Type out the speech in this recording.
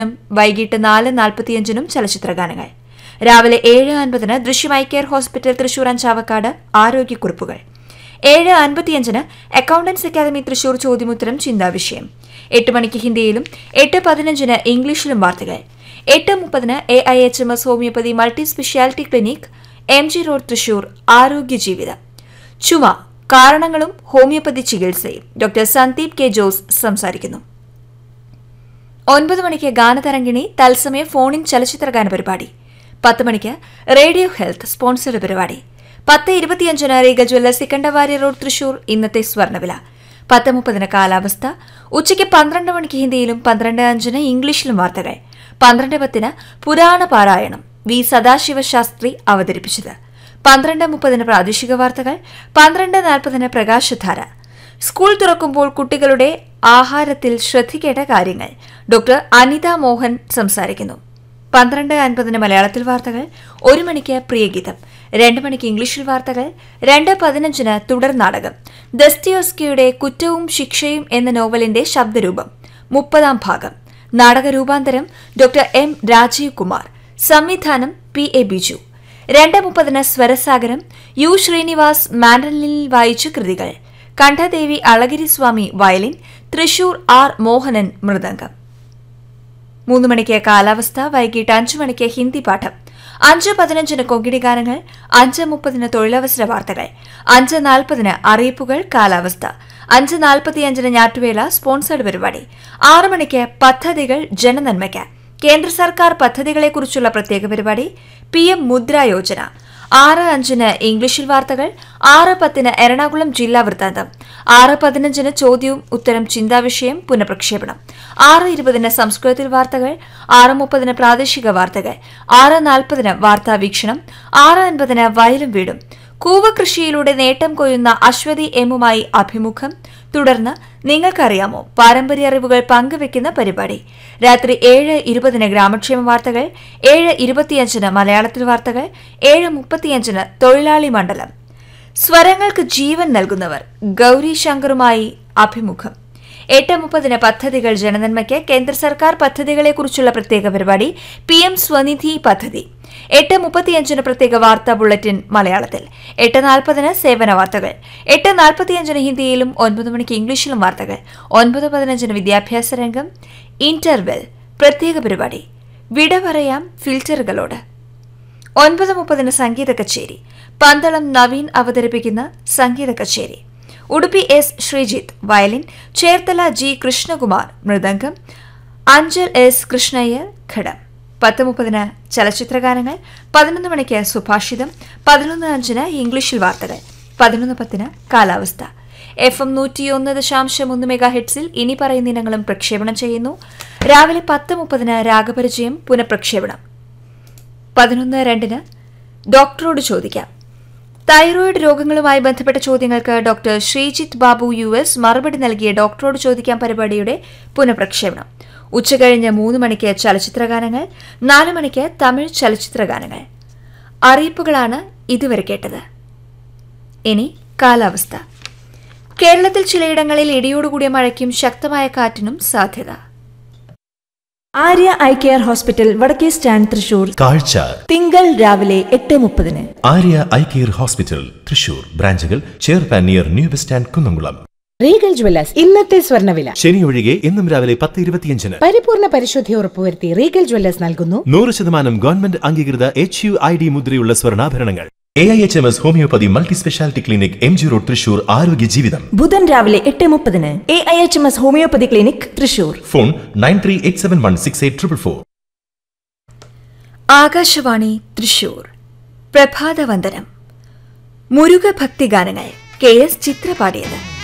വൈകിട്ട് നാല് നാൽപ്പത്തിയഞ്ചിനും ചലച്ചിത്രഗാനങ്ങൾ രാവിലെ ഏഴ് അൻപതിന് Drishyam eye care hospital Thrissur അഞ്ചാവക്കാട് ആരോഗ്യക്കുറിപ്പുകൾ ഏഴ് അൻപത്തിയഞ്ചിന് അക്കൌണ്ടൻസ് അക്കാദമി തൃശൂർ ചോദ്യമുത്തരം ചിന്താവിഷയം എട്ട് മണിക്ക് ഹിന്ദിയിലും എട്ട് പതിനഞ്ചിന് ഇംഗ്ലീഷിലും വാർത്തകൾ എട്ട് മുപ്പതിന് A I H M S homoeopathy multi speciality clinic M G road Thrissur ആരോഗ്യ ജീവിതം ചുമ കാരണങ്ങളും ഹോമിയോപ്പതി ചികിത്സയും ഡോക്ടർ സന്ദീപ് കെ ജോസ് സംസാരിക്കുന്നു ഒൻപത് മണിക്ക് ഗാനതരംഗിണി തത്സമയ ഫോണിൻ ചലച്ചിത്രഗാന പരിപാടി പത്ത് മണിക്ക് റേഡിയോ ഹെൽത്ത് സ്പോൺസർഡ് പരിപാടി പത്ത് ഇരുപത്തിയഞ്ചിന് റീഗൽ ജ്വല്ലർ സിക്കണ്ടവാരി റോഡ് തൃശൂർ ഇന്നത്തെ സ്വർണ്ണവില പത്ത് മുപ്പതിന് കാലാവസ്ഥ ഉച്ചയ്ക്ക് പന്ത്രണ്ട് മണിക്ക് ഹിന്ദിയിലും പന്ത്രണ്ട് അഞ്ചിന് ഇംഗ്ലീഷിലും വാർത്തകൾ പന്ത്രണ്ട് പത്തിന് പുരാണ പാരായണം വി സദാശിവ ശാസ്ത്രി അവതരിപ്പിച്ചത് പന്ത്രണ്ട് മുപ്പതിന് പ്രാദേശിക വാർത്തകൾ പന്ത്രണ്ട് നാൽപ്പതിന് പ്രകാശധാര സ്കൂൾ തുറക്കുമ്പോൾ കുട്ടികളുടെ ആഹാരത്തിൽ ശ്രദ്ധിക്കേണ്ട കാര്യങ്ങൾ ഡോക്ടർ അനിത മോഹൻ സംസാരിക്കുന്നു പന്ത്രണ്ട് അൻപതിന് മലയാളത്തിൽ വാർത്തകൾ ഒരു മണിക്ക് പ്രിയഗീതം രണ്ട് മണിക്ക് ഇംഗ്ലീഷിൽ വാർത്തകൾ രണ്ട് പതിനഞ്ചിന് തുടർ നാടകം ദസ്തിയോസ്കിയുടെ കുറ്റവും ശിക്ഷയും എന്ന നോവലിന്റെ ശബ്ദരൂപം മുപ്പതാം ഭാഗം നാടകരൂപാന്തരം ഡോക്ടർ എം രാജീവ് കുമാർ സംവിധാനം പി എ ബിജു രണ്ട് മുപ്പതിന് സ്വരസാഗരം യു ശ്രീനിവാസ് മാൻഡലിനിൽ വായിച്ച കൃതികൾ കണ്ഠദേവി അളഗിരി സ്വാമി വയലിൻ തൃശൂർ ആർ മോഹനൻ മൃദംഗം മൂന്ന് മണിക്ക് കാലാവസ്ഥ വൈകിട്ട് അഞ്ചു മണിക്ക് ഹിന്ദി പാഠം അഞ്ച് പതിനഞ്ചിന് കൊങ്കിടി ഗാനങ്ങൾ അഞ്ച് മുപ്പതിന് തൊഴിലവസര വാർത്തകൾ അഞ്ച് നാൽപ്പതിന് അറിയിപ്പുകൾ കാലാവസ്ഥ അഞ്ച് നാൽപ്പത്തിയഞ്ചിന് ഞാറ്റുവേല സ്പോൺസേഡ് പരിപാടി ആറ് മണിക്ക് പദ്ധതികൾ ജനനന്മയ്ക്ക് കേന്ദ്ര സർക്കാർ പദ്ധതികളെക്കുറിച്ചുള്ള പ്രത്യേക പരിപാടി പി എം മുദ്ര യോജന ആറ് അഞ്ചിന് ഇംഗ്ലീഷിൽ വാർത്തകൾ ആറ് പത്തിന് എറണാകുളം ജില്ലാ വൃത്താന്തം ആറ് പതിനഞ്ചിന് ചോദ്യവും ഉത്തരം ചിന്താവിഷയം പുനഃപ്രക്ഷേപണം ആറ് ഇരുപതിന് സംസ്കൃതത്തിൽ വാർത്തകൾ ആറ് മുപ്പതിന് പ്രാദേശിക വാർത്തകൾ ആറ് നാൽപ്പതിന് വാർത്താ വീക്ഷണം ആറ് അൻപതിന് വയലും വീടും കൂവകൃഷിയിലൂടെ നേട്ടം കൊയ്യുന്ന അശ്വതി എമ്മുമായി അഭിമുഖം തുടർന്ന് നിങ്ങൾക്കറിയാമോ പാരമ്പര്യ അറിവുകൾ പങ്കുവെക്കുന്ന പരിപാടി രാത്രി ഏഴ് ഇരുപതിന് ഗ്രാമക്ഷേമ വാർത്തകൾ ഏഴ് ഇരുപത്തിയഞ്ചിന് മലയാളത്തിൽ വാർത്തകൾ ഏഴ് മുപ്പത്തിയഞ്ചിന് തൊഴിലാളി മണ്ഡലം സ്വരങ്ങൾക്ക് ജീവൻ നൽകുന്നവർ ഗൌരി ശങ്കറുമായി അഭിമുഖം എട്ട് മുപ്പതിന് പദ്ധതികൾ ജനനന്മയ്ക്ക് കേന്ദ്ര സർക്കാർ പദ്ധതികളെക്കുറിച്ചുള്ള പ്രത്യേക പരിപാടി പി എം സ്വനിധി പദ്ധതി എട്ട് മുപ്പത്തിയഞ്ചിന് പ്രത്യേക വാർത്താ ബുള്ളറ്റിൻ മലയാളത്തിൽ എട്ട് നാൽപ്പതിന് സേവന വാർത്തകൾ എട്ട് നാൽപ്പത്തിയഞ്ചിന് ഹിന്ദിയിലും ഒൻപത് മണിക്ക് ഇംഗ്ലീഷിലും വാർത്തകൾ ഒൻപത് പതിനഞ്ചിന് വിദ്യാഭ്യാസ രംഗം ഇന്റർവെൽ പ്രത്യേക പരിപാടി വിട പറയാം ഫിൽറ്ററുകളോട് ഒൻപത് മുപ്പതിന് സംഗീത കച്ചേരി പന്തളം നവീൻ അവതരിപ്പിക്കുന്ന സംഗീത കച്ചേരി Udupi S Sreejith violin Cherthala G Krishnakumar mridangam Anchal S Krishna Iyer ghatam പത്ത് മുപ്പതിന് ചലച്ചിത്രഗാനങ്ങൾ പതിനൊന്ന് മണിക്ക് സുഭാഷിതം പതിനൊന്ന് അഞ്ചിന് ഇംഗ്ലീഷിൽ വാർത്തകൾ പതിനൊന്ന് പത്തിന് കാലാവസ്ഥ എഫ് എം നൂറ്റിയൊന്ന് ദശാംശം ഒന്ന് മെഗാ ഹെഡ്സിൽ ഇനി പറയുന്ന ഇനങ്ങളും പ്രക്ഷേപണം ചെയ്യുന്നു രാവിലെ പത്ത് മുപ്പതിന് രാഗപരിചയം പുനഃപ്രക്ഷേപണം പതിനൊന്ന് രണ്ടിന് ഡോക്ടറോട് ചോദിക്കാം തൈറോയിഡ് രോഗങ്ങളുമായി ബന്ധപ്പെട്ട ചോദ്യങ്ങൾക്ക് doctor Sreejith Babu U S മറുപടി നൽകിയ ഡോക്ടറോട് ചോദിക്കാം പരിപാടിയുടെ പുനഃപ്രക്ഷേപണം ഉച്ചകഴിഞ്ഞ് മൂന്ന് മണിക്ക് ചലച്ചിത്രഗാനങ്ങൾ നാല് മണിക്ക് തമിഴ് ചലച്ചിത്രഗാനങ്ങൾ അറിയിപ്പുകളാണ് ഇതുവരെ കേട്ടത് ഇനി കാലാവസ്ഥ കേരളത്തിൽ ചിലയിടങ്ങളിൽ ഇടിയോടുകൂടിയ മഴയ്ക്കും ശക്തമായ കാറ്റിനും സാധ്യത ആര്യ ഐ കെയർ ഹോസ്പിറ്റൽ വടക്കേ സ്റ്റാൻഡ് തൃശൂർ കാഴ്ച തിങ്കൾ രാവിലെ എട്ട് മുപ്പതിന് Arya eye care hospital Thrissur ബ്രാഞ്ചുകൾ ചേർപ്പാൻ near new bus stand Kunnamkulam Regal jewellers ഇന്നത്തെ സ്വർണ്ണവില ശനി ഒഴികെ എന്നും രാവിലെ പത്ത് ഇരുപത്തിയഞ്ചിന് പരിപൂർണ പരിശുദ്ധി ഉറപ്പുവരുത്തി റീഗൽ ജ്വല്ലേഴ്സ് നൽകുന്നു നൂറ് ശതമാനം ഗവൺമെന്റ് അംഗീകൃത എച്ച് യു ഐ ഡി മുദ്രയുള്ള സ്വർണ്ണാഭരണങ്ങൾ A I H M S homoeopathy multi speciality clinic M G road Thrissur ആരോഗ്യ ജീവിതം ബുധൻ രാവിലെ എട്ട് മുപ്പതിന് A I H M S homoeopathy clinic Thrissur phone nine three eight seven one six eight triple four Akashvani Thrissur പ്രഭാതവന്ദനം മുരുക ഭക്തിഗാനങ്ങൾ കെ എസ് ചിത്ര പാടിയത്